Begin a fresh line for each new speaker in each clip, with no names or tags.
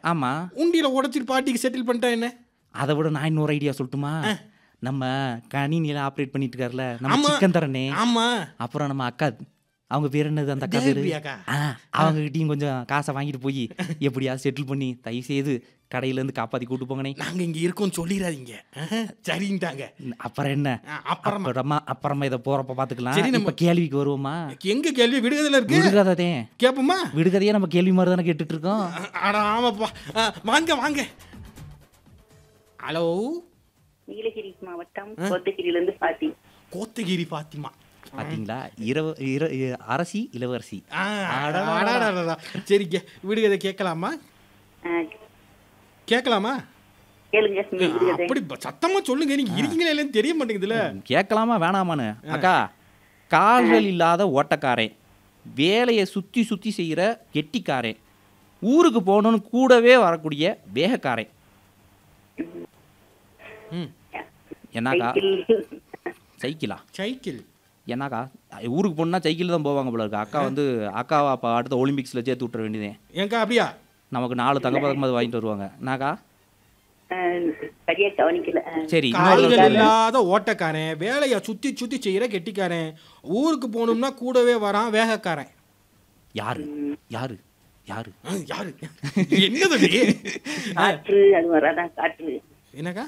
ஆமா
உண்டியில உடைச்சிட்டு பாட்டிக்கு செட்டில் பண்ணிட்டா என்ன
அதை விட நான் இன்னொரு ஐடியா சொல்லட்டுமா நம்ம கணினியில ஆப்ரேட் பண்ணிட்டு இருக்காருல நம்ம
ஆமா.
சிக்கன் தரனே
ஆமா
அப்புறம் நம்ம அக்கா அவங்க பேர் என்னது அந்த அக்கா பேரு
தேவி அக்கா.
ஆ, அவங்க கிட்டயும் கொஞ்சம் காசை வாங்கிட்டு போய் எப்படியாவது செட்டில் பண்ணி தயவு செய்து கடையில இருந்து காப்பாத்தி கூட்டு போங்கனே
நாங்க இங்க இருக்கோம் சொல்லிடாதீங்க ஆஹ், சரின்ட்டாங்க
அப்புறம் என்ன
ஆ, அப்புறமா
அப்புறமா அப்புறமா இதை போறப்ப பாத்துக்கலாம்
சரி, நம்ம-
இப்ப கேள்விக்கு வருவோமா
எங்க கேள்வி விடுதல இருக்கு
விடுகதை
கேப்போமா
விடுகதையே நம்ம கேள்வி மாதிரி தானே கேட்டுட்டு இருக்கோம்
அட ஆமாப்பா ஆ, வாங்க வாங்க ஹலோ
நீலகிரி மாவட்டம் கோத்தகிரியிலிருந்து பாட்டி
கோத்தகிரி பாத்திமா
பாத்தீங்களா இரவு இர இ- அரசி இளவரசி
ஆ, அடாடாடாடா. சரிங்க விடுகதை கேட்கலாமா
ஆ,
கேட்கலாமா
கேளுங்க நீங்க விடுகதை.
அப்படி ப- சத்தமா சொல்லுங்க நீங்க இருக்கீங்களா இல்லைன்னு தெரிய மாட்டேங்குதுல
கேட்கலாமா வேணாமான்னு அக்கா கால்கள் இல்லாத ஓட்டக்காரன் வேலையை சுத்தி சுத்தி செய்யற கெட்டிக்காரன் ஊருக்கு போகணும்னு கூடவே வரக்கூடிய வேகக்காரன்
ம்
என்னக்கா
சைக்கிள்.
சைக்கிளா
சைக்கிள்
என்னக்கா ஊருக்கு போகணுன்னா சைக்கிள் தான் போவாங்க போல இருக்கு அக்கா வந்து அக்காவை அப்போ அடுத்த ஒலிம்பிக்ஸில் சேர்த்து விட்டுற வேண்டியதே
ஏங்கா அப்படியா
நமக்கு நாலு தங்கப்பதக்கமாவது வாங்கிட்டு வருவாங்க என்னக்கா
ஆ, சரியா கவனிக்கல ஆ,
சரி இன்னொரு
கால்கள்
தடவை
இல்லாத ஓட்டக்காரன் வேலையை சுத்தி சுத்தி செய்யற கெட்டிக்காரன் ஊருக்கு போகணும்னா கூடவே வரான் வேகக்காரன்
யாரு யாரு யாரு
ஆ, யாரு என்னது நீ? ஆ,
காற்று அது வராதான் காற்று
என்னக்கா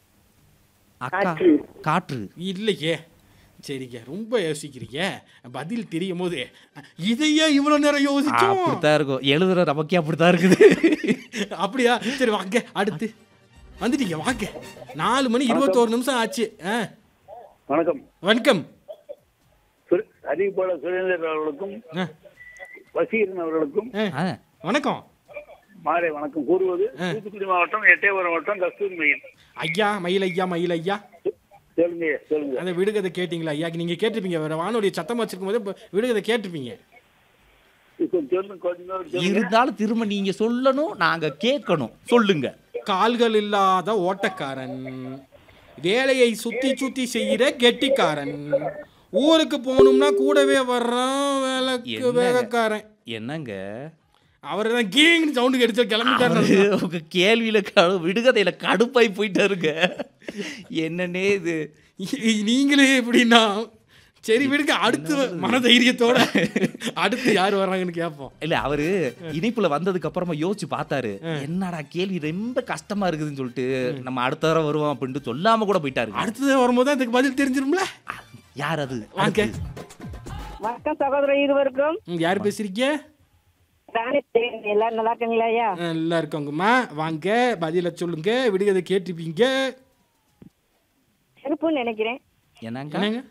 அக்கா
காற்று.
காற்று
இல்லையே சரிங்க ரொம்ப யோசிக்கிறீங்க பதில் தெரியும் போது இதையே இவ்வளவு நேரம் யோசிச்சோம்
அப்படித்தான் இருக்கும் எழுதுற நமக்கே அப்படித்தான் இருக்குது
அப்படியா சரி வாங்க அடுத்து வந்துட்டீங்க வாங்க நாலு மணி இருபத்தோரு நிமிஷம் ஆச்சு ஆ
வணக்கம்
வணக்கம்
சுர- அறிவிப்பாளர் சுரேந்தர் அவர்களுக்கும்
ஆ,
வசீகரன் அவர்களுக்கும்
ஆ,
ஆ,
வணக்கம்
மாலை வணக்கம் கூறுவது தூத்துக்குடி மாவட்டம் எட்டயபுரம் மாவட்டம் கஸ்தூரி மையம்
ஐயா மயில் ஐயா மயில் ஐயா
சொல்லுங்க சொல்லுங்க
அந்த விடுகதை கேட்டிங்களா ஐயா நீங்க கேட்டிருப்பீங்க வேற வானொலி சத்தம் வச்சிருக்கும் போது இப்ப விடுகதை கேட்டிருப்பீங்க
கொஞ்சம் சொல்லுங்க கொஞ்சம் சொல்லுங்க.
இருந்தாலும் திரும்ப நீங்க சொல்லணும் நாங்க கேட்கணும் சொல்லுங்க
கால்கள் இல்லாத ஓட்டக்காரன் வேலையை சுத்தி சுத்தி செய்யற கெட்டிக்காரன் ஊருக்கு போகணும்னா கூடவே வர்றான் வேலைக்கு
என்னங்க?
வேகக்காரன்
என்னங்க
அவர் தான் கீங்னு சவுண்டு அடிச்சு கிளம்பிட்டாரு
அவரு உங்க கேள்வியில கடு விடுகதையில கடுப்பாய் போயிட்டாருங்க என்னன்னே இது
இ- நீங்களே எப்படின்னா சரி விடுங்க அடுத்து மனதைரியத்தோட அடுத்து யார் வர்றாங்கன்னு கேட்போம்
இல்ல அவரு இணைப்புல வந்ததுக்கு அப்புறமா யோசிச்சு பார்த்தாரு என்னடா கேள்வி ரொம்ப கஷ்டமா இருக்குதுன்னு சொல்லிட்டு நம்ம அடுத்த தடவை வருவோம் அப்படின்ட்டு சொல்லாம கூட போயிட்டாரு
அடுத்தது வரும்போது தான் இதுக்கு பதில் தெரிஞ்சிரும்ல
யார் அது
வாங்க
வணக்கம் சகோதரர் இருவருக்கும்
ம், யார் பேசுறீங்க
ராணி தேவி, எல்லாரும் நல்லா இருக்கீங்களா ஐயா
நல்லா இருக்கோங்கம்மா வாங்க பதில சொல்லுங்க விடுகதை கேட்டிருப்பீங்க
செருப்புன்னு நினைக்கிறேன்
என்னங்க
என்னங்க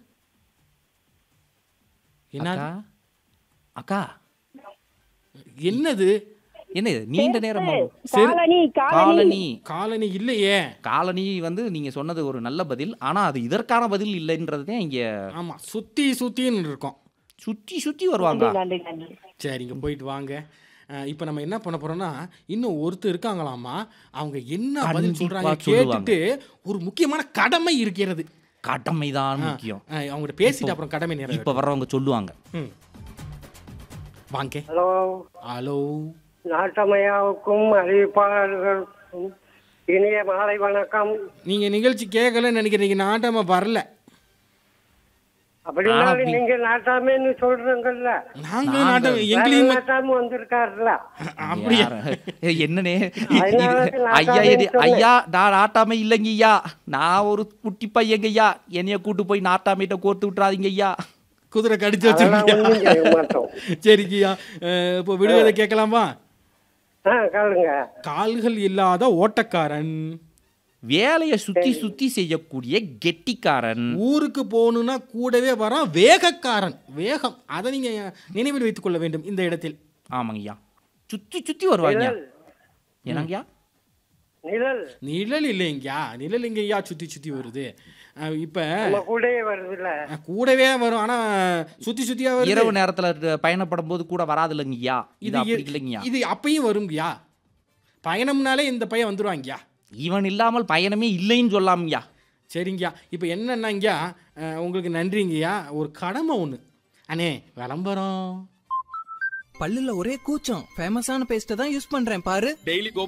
என்ன
அக்கா அக்கா
என்னது
என்ன இது? நீண்ட நேரம்
காலனி காலனி
காலனி
காலனி இல்லையே
காலனி வந்து நீங்க சொன்னது ஒரு நல்ல பதில் ஆனா அது இதற்கான பதில் இல்லைன்றது இங்க
ஆமா சுத்தி சுத்தின்னு இருக்கோம்
சுத்தி சுத்தி வருவாங்க
நன்றி நன்றி
சரிங்க போயிட்டு வாங்க இப்போ நம்ம என்ன பண்ண போறோம்னா இன்னும் ஒருத்தர் இருக்காங்களாமா அவங்க என்ன பதில்
கண்டிப்பா
சொல்றாங்க
சொல்லுவாங்க.
கேட்டுட்டு ஒரு முக்கியமான கடமை இருக்கிறது
கடமைதான் முக்கியம்
அஹ், அவங்ககிட்ட பேசிட்டு அப்புறம் கடமை நிறைவேறும்
இப்ப வர்றவங்க சொல்லுவாங்க
ம். வாங்க
ஹலோ
ஹலோ
நாட்டமையாவுக்கும் அறிவிப்பாளர்களுக்கும் இனிய மாலை வணக்கம்
நீங்க நிகழ்ச்சி கேட்கலன்னு நினைக்கிறீங்க நாட்டமா வரல
அப்படின்னாலும் நீங்க நாட்டாமேன்னு சொல்றீங்கல்ல
நாங்களும் நாட்டம் எங்களையும்
நாட்டாம வந்திருக்காருல்ல
அப்படியா
யார- ஏய், என்னனே
அதனால
இது-
நான்
ஐயா
நாட்டாமைன்னு
இது-
சொன்னேன்.
ஐயா நான் நாட்டாமை இல்லைங்க ஐயா நான் ஒரு குட்டி பையங்க ஐயா என்னைய கூட்டு போய் நாட்டாமையிட்ட கோர்த்து விட்டுறாதீங்க ஐயா
குதிரை கடிச்சு
அதெல்லாம் ஒண்ணும் செய்ய
வச்சிருக்கீங்க
மாட்டோம்
சரிங்கய்யா அஹ், இப்போ விடுவதை கேட்கலாமா
ஆ கேளுங்க
கால்கள் இல்லாத ஓட்டக்காரன்
வேலையை சுத்தி சுத்தி செய்யக்கூடிய கெட்டிக்காரன்
ஊருக்கு போகணும்னா கூடவே வரான் வேகக்காரன் வேகம் அதை நீங்க நினைவில் வைத்துக் கொள்ள வேண்டும் இந்த இடத்தில்
ஆமாங்க ஐயா சுத்தி சுத்தி வருவாங்க என்னங்கய்யா
நிழல்
நிழல் இல்லைங்கய்யா நிழல் எங்கய்யா சுத்தி சுத்தி வருது அஹ், இப்ப
நம்ம கூடயே வருதுல்ல
அஹ், கூடவே வரும் ஆனா சுத்தி சுத்தியா வருது
இரவு நேரத்துல ட- பயணப்படும் போது கூட வராது இல்லைங்கய்யா இது
இது
அப்படி இல்லைங்கய்யா
இது அப்பயும் வருங்கய்யா பயணம்னாலே இந்த பையன் வந்துருவாங்கய்யா
இவன் இல்லாமல் பயணமே இல்லைன்னு சொல்லாமய்யா
சரிங்கய்யா இப்போ என்னன்னாங்கய்யா அஹ், உங்களுக்கு நன்றிங்கய்யா ஒரு கடமை ஒன்று அண்ணே விளம்பரம்
பல்லுல ஒரே கூச்சம் ஃபேமஸான பேஸ்ட்டை தான் யூஸ் பண்றேன் பாரு
டெய்லி